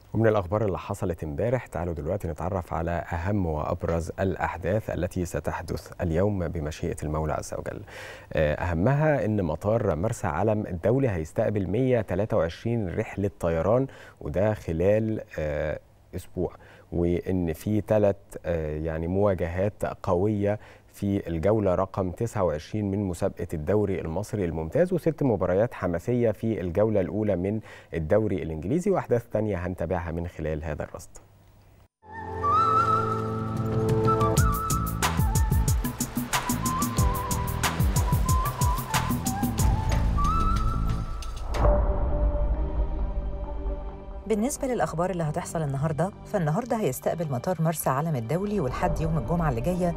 ومن الأخبار اللي حصلت امبارح تعالوا دلوقتي نتعرف على أهم وأبرز الأحداث التي ستحدث اليوم بمشيئة المولى عز وجل أهمها أن مطار مرسى علم الدولي هيستقبل 123 رحلة طيران وده خلال أسبوع وأن في ثلاث يعني مواجهات قوية في الجولة رقم 29 من مسابقة الدوري المصري الممتاز وست مباريات حماسية في الجولة الأولى من الدوري الإنجليزي وأحداث تانية هنتابعها من خلال هذا الرصد بالنسبة للأخبار اللي هتحصل النهاردة فالنهاردة هيستقبل مطار مرسى علم الدولي ولحد يوم الجمعة اللي جاية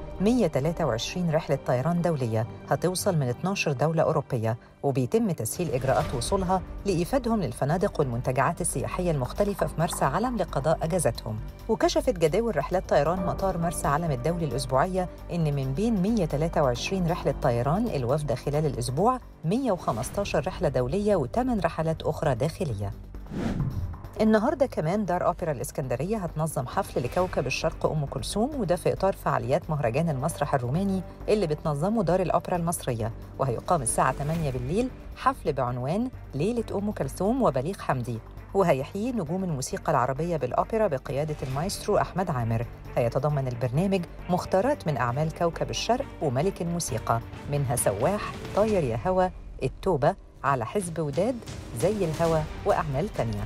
123 رحلة طيران دولية هتوصل من 12 دولة أوروبية وبيتم تسهيل إجراءات وصولها لإيفادهم للفنادق والمنتجعات السياحية المختلفة في مرسى علم لقضاء أجازتهم وكشفت جداول رحلات طيران مطار مرسى علم الدولي الأسبوعية إن من بين 123 رحلة طيران الوفد خلال الأسبوع 115 رحلة دولية وثمان رحلات أخرى داخلية النهارده كمان دار اوبرا الاسكندريه هتنظم حفل لكوكب الشرق ام كلثوم وده في اطار فعاليات مهرجان المسرح الروماني اللي بتنظمه دار الاوبرا المصريه وهيقام الساعه 8 بالليل حفل بعنوان ليله ام كلثوم وبليغ حمدي وهيحيي نجوم الموسيقى العربية بالأوبرا بقيادة المايسترو أحمد عامر هيتضمن البرنامج مختارات من أعمال كوكب الشرق وملك الموسيقى منها سواح طاير يا هوا التوبة على حزب وداد زي الهوا وأعمال تانية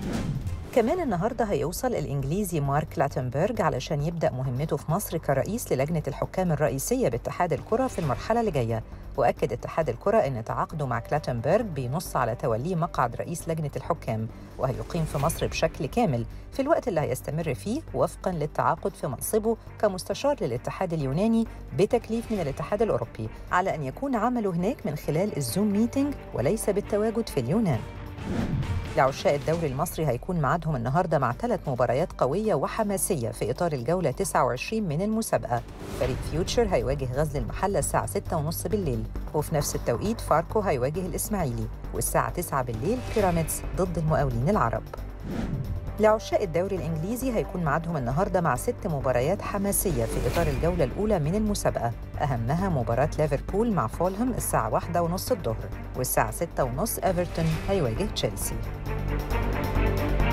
كمان النهارده هيوصل الانجليزي مارك لاتنبرج علشان يبدا مهمته في مصر كرئيس للجنه الحكام الرئيسيه باتحاد الكره في المرحله اللي جايه واكد اتحاد الكره ان تعاقده مع كلاتنبرج بينص على توليه مقعد رئيس لجنه الحكام وهيقيم في مصر بشكل كامل في الوقت اللي هيستمر فيه وفقا للتعاقد في منصبه كمستشار للاتحاد اليوناني بتكليف من الاتحاد الاوروبي على ان يكون عمله هناك من خلال الزوم ميتنج وليس بالتواجد في اليونان لعشاق الدوري المصري هيكون ميعادهم النهارده مع ثلاث مباريات قويه وحماسيه في اطار الجوله 29 من المسابقه. فريق فيوتشر هيواجه غزل المحله الساعه 6:30 بالليل وفي نفس التوقيت فاركو هيواجه الاسماعيلي والساعه 9 بالليل بيراميدز ضد المقاولين العرب. لعشاق الدوري الإنجليزي هيكون ميعادهم النهاردة مع ست مباريات حماسية في إطار الجولة الأولى من المسابقة أهمها مباراة ليفربول مع فولهام الساعة واحدة ونص الظهر والساعة ستة ونص إيفرتون هيواجه تشيلسي